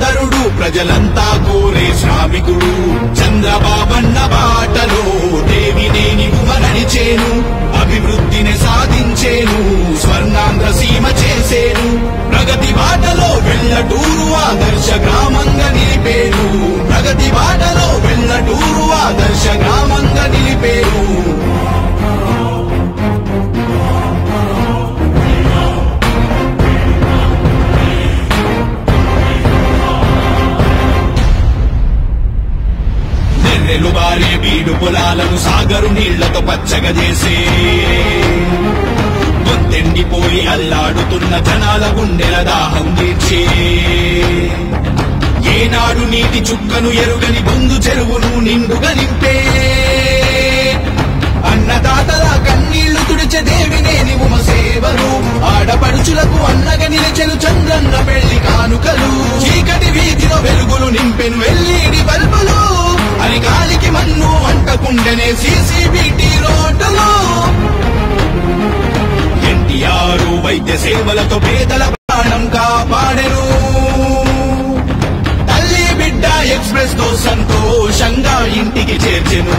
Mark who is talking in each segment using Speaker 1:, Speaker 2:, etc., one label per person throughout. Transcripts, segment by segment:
Speaker 1: సోదరుడు ప్రజలంతా కోరే శ్రామికుడు చంద్రబాబన్న బాటలో దేవినేని ఉమ నడిచేను అభివృద్ధిని సాధించేను స్వర్ణాంధ్ర సీమ చేసేను ప్రగతి బాటలో వెళ్ళటూరు ఆదర్శ గ్రామంగా నిలిపేను ప్రగతి బాటలో వెళ్ళటూరు ఆదర్శ గ్రామంగా నిలిపేను నెర్రెలు బారే బీడు పొలాలను సాగరు నీళ్లతో పచ్చగా చేసే గొంతెండిపోయి అల్లాడుతున్న జనాల గుండెల దాహం తీర్చే ఏనాడు నీటి చుక్కను ఎరుగని బొందు చెరువును నిండుగా నింపే అన్నదాతల కన్నీళ్లు తుడిచే దేవినేని ఉమ సేవలు ఆడపడుచులకు అన్నగా నిలిచెను చంద్రన్న పెళ్లి కానుకలు చీకటి వీధిలో వెలుగులు నింపెను వెల్లిడి బల్బులు అని గాలికి మన్ను అంటకుండెనే సీసీబీటీ రోడ్డులు ఎన్టీఆర్ వైద్య సేవలతో పేదల ప్రాణం కాపాడెను తల్లి బిడ్డ ఎక్స్ప్రెస్ తో సంతోషంగా ఇంటికి చేర్చెను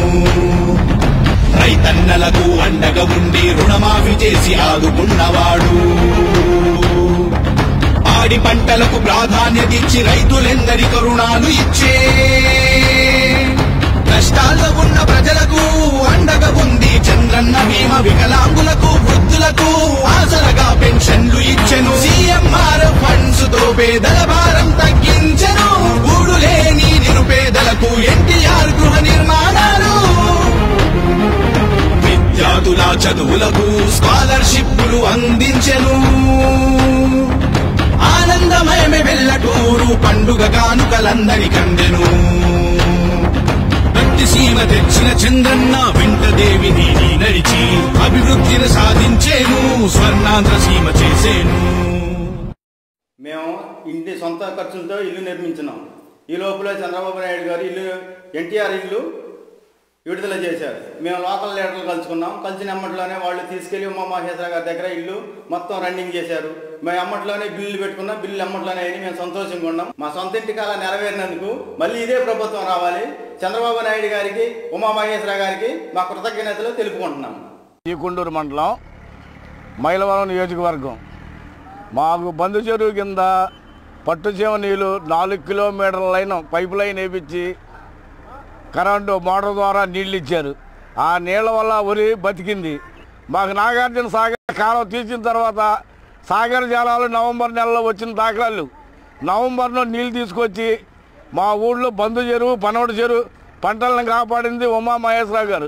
Speaker 1: రైతన్నలకు అండగా ఉండి రుణమాఫీ చేసి ఆదుకున్నవాడు పాడి పంటలకు ప్రాధాన్యత ఇచ్చి రైతులెందరికీ రుణాలు ఇచ్చే కష్టాల్లో ఉన్న ప్రజలకు అండగా ఉంది చంద్రన్న భీమ వికలాంగులకు వృద్ధులకు ఆసరగా పెన్షన్లు ఇచ్చెను సీఎంఆర్ ఫండ్స్ తో పేదల భారం తగ్గించెను గూడు లేని నిరుపేదలకు ఎన్టీఆర్ గృహ నిర్మాణాలు విద్యార్థుల చదువులకు స్కాలర్షిప్లు అందించెను ఆనందమయమే వెళ్ళటూరు పండుగ కానుకలందరి కందెను ప్రతి సీమ తెచ్చిన చంద్రన్న వెంట దేవిని నడిచి అభివృద్ధిని సాధించేను స్వర్ణాంధ్ర సీమ చేసేను
Speaker 2: మేము ఇంటి సొంత ఖర్చులతో ఇల్లు నిర్మించినాం ఈ లోపల చంద్రబాబు నాయుడు గారు ఇల్లు ఎన్టీఆర్ ఇల్లు విడుదల చేశారు మేము లోకల్ లీడర్లు కలుసుకున్నాం కలిసిన అమ్మట్లోనే వాళ్ళు తీసుకెళ్లి ఉమా మహేశ్వర గారి దగ్గర ఇల్లు మొత్తం రన్నింగ్ చేశారు మేము అమ్మట్లోనే బిల్లు పెట్టుకున్నాం బిల్లు అమ్మట్లోనే అయినాయి మేము సంతోషంగా ఉన్నాం మా సొంత ఇంటి కాల నెరవేరినందుకు మళ్ళీ ఇదే ప్రభుత్వం రావాలి చంద్రబాబు నాయుడు గారికి ఉమా మహేశ్వర గారికి మా కృతజ్ఞతలు తెలుపుకుంటున్నాం
Speaker 3: ఈ కొండూరు మండలం మైలవరం నియోజకవర్గం మాకు బంధు చెరువు కింద పట్టుచీమ నీళ్ళు నాలుగు కిలోమీటర్ల లైన్ పైప్ లైన్ వేపించి కరెంటు మోటార్ ద్వారా నీళ్ళు ఇచ్చారు ఆ నీళ్ళ వల్ల వరి బతికింది మాకు నాగార్జున సాగర్ కాలువ తీసిన తర్వాత సాగర్ జలాలు నవంబర్ నెలలో వచ్చిన దాఖలాలు నవంబర్లో నీళ్ళు తీసుకొచ్చి మా ఊళ్ళో బంధు చెరువు పనవటి చెరువు పంటలను కాపాడింది ఉమా మహేశ్వరరావు గారు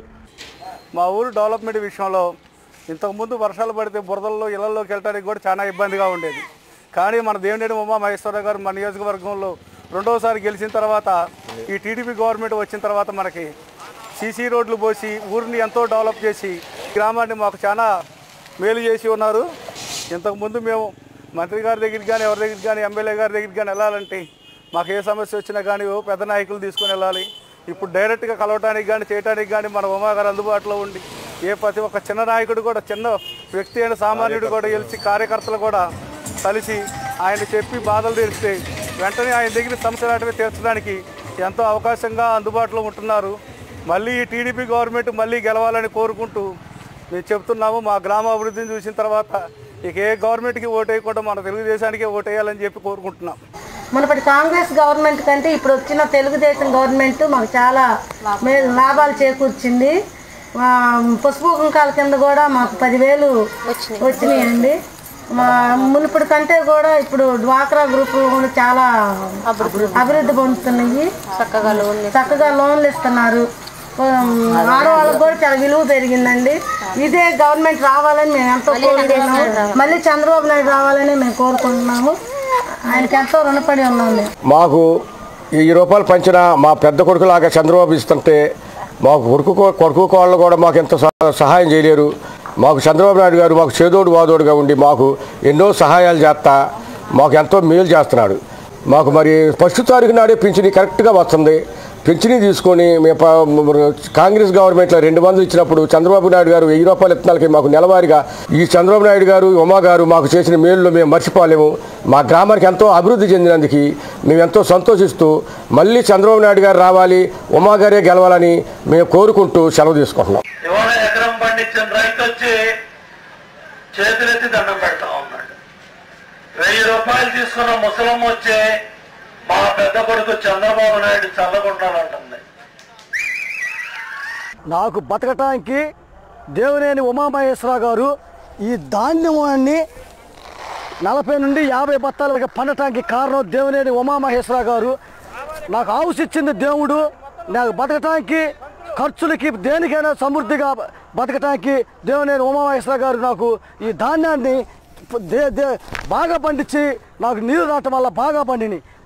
Speaker 4: మా ఊరు డెవలప్మెంట్ విషయంలో ఇంతకుముందు వర్షాలు పడితే బురదల్లో ఇళ్లలోకి వెళ్ళడానికి కూడా చాలా ఇబ్బందిగా ఉండేది కానీ మన దేవినేని ఉమా మహేశ్వరరావు గారు మన నియోజకవర్గంలో రెండోసారి గెలిచిన తర్వాత ఈ టీడీపీ గవర్నమెంట్ వచ్చిన తర్వాత మనకి సీసీ రోడ్లు పోసి ఊరిని ఎంతో డెవలప్ చేసి గ్రామాన్ని మాకు చాలా మేలు చేసి ఉన్నారు ఇంతకుముందు మేము మంత్రి గారి దగ్గరికి కానీ ఎవరి దగ్గరికి కానీ ఎమ్మెల్యే గారి దగ్గరికి కానీ వెళ్ళాలంటే మాకు ఏ సమస్య వచ్చినా కానీ ఓ పెద్ద నాయకులు తీసుకొని వెళ్ళాలి ఇప్పుడు డైరెక్ట్గా కలవటానికి కానీ చేయడానికి కానీ మన ఉమా గారు అందుబాటులో ఉండి ఏ ప్రతి ఒక్క చిన్న నాయకుడు కూడా చిన్న వ్యక్తి అయిన సామాన్యుడు కూడా గెలిచి కార్యకర్తలు కూడా కలిసి ఆయన చెప్పి బాధలు తీరిస్తే వెంటనే ఆయన దగ్గర సమస్య వెంటనే తీర్చడానికి ఎంతో అవకాశంగా అందుబాటులో ఉంటున్నారు మళ్ళీ ఈ టీడీపీ గవర్నమెంట్ మళ్ళీ గెలవాలని కోరుకుంటూ మేము చెప్తున్నాము మా గ్రామ అభివృద్ధిని చూసిన తర్వాత ఇక ఏ గవర్నమెంట్కి ఓటేయకుండా మన తెలుగుదేశానికి ఓటేయాలని చెప్పి కోరుకుంటున్నాం
Speaker 5: మునపటి కాంగ్రెస్ గవర్నమెంట్ కంటే ఇప్పుడు వచ్చిన తెలుగుదేశం గవర్నమెంట్ మాకు చాలా మేలు లాభాలు చేకూర్చింది ఆ, పసుపు కుంకాల కింద కూడా మాకు పదివేలు వచ్చినాయండి మా మునుపటి కంటే కూడా ఇప్పుడు డ్వాక్రా గ్రూప్ కూడా చాలా అభివృద్ధి పొందుతున్నాయి చక్కగా లోన్లు చక్కగా లోన్లు ఇస్తున్నారు ఉమ్, ఆడవాళ్ళకి కూడా చాలా విలువ పెరిగిందండి ఇదే గవర్నమెంట్ రావాలని మేము ఎంతో కోరుకుంటున్నాము మళ్ళీ చంద్రబాబు నాయుడు రావాలని మేము కోరుకుంటున్నాము ఆయనకి ఎంతో రుణపడి ఉన్నాం మేము
Speaker 6: మాకు ఈ రూపాయలు పంచిన మా పెద్ద కొడుకులాగా చంద్రబాబు ఇస్తుంటే మాకు కొడుకు కొడుకు కోళ్ళు కూడా మాకు ఎంత సహ- సహాయం చేయలేరు మాకు చంద్రబాబు నాయుడు గారు మాకు చేదోడు వాదోడుగా ఉండి మాకు ఎన్నో సహాయాలు చేస్తా మాకు ఎంతో మేలు చేస్తున్నాడు మాకు మరి ఫస్ట్ తారీఖు నాడే పింఛని కరెక్ట్గా వస్తుంది పెన్షన్ తీసుకొని మేము ప- కాంగ్రెస్ గవర్నమెంట్లో రెండు వందలు ఇచ్చినప్పుడు చంద్రబాబు నాయుడు గారు వెయ్యి రూపాయల ఇత్తనాలకి మాకు నెలవారీగా ఈ చంద్రబాబు నాయుడు గారు ఉమా గారు మాకు చేసిన మేలులో మేము మర్చిపోలేము మా గ్రామానికి ఎంతో అభివృద్ధి చెందినందుకు మేము ఎంతో సంతోషిస్తూ మళ్ళీ చంద్రబాబు నాయుడు గారు రావాలి ఉమా గారే గెలవాలని మేము కోరుకుంటూ సెలవు తీసుకుంటున్నాం
Speaker 7: ఇవాళ ఎకరం పండించిన రైతు వచ్చి చేతులెత్తి దండం పెడతా ఉన్నాడు వెయ్యి రూపాయలు తీసుకున్న ముసలమ్మ వచ్చి మా పెద్ద కొడుకు చంద్రబాబు నాయుడు చల్లకుంటానంటుంది
Speaker 8: నాకు బతకటానికి దేవినేని ఉమామహేశ్వరరావు గారు ఈ ధాన్యాన్ని నలభై నుండి యాభై బత్తాలకి పండటానికి కారణం దేవినేని ఉమామహేశ్వరరావు గారు నాకు ఆవుసిచ్చింది దేవుడు నాకు బతకటానికి ఖర్చులకి దేనికైనా సమృద్ధిగా బతకటానికి దేవినేని ఉమామహేశ్వరరావు గారు నాకు ఈ ధాన్యాన్ని దే దే బాగా పండించి నాకు నీరు రావటం వల్ల బాగా పండినాయి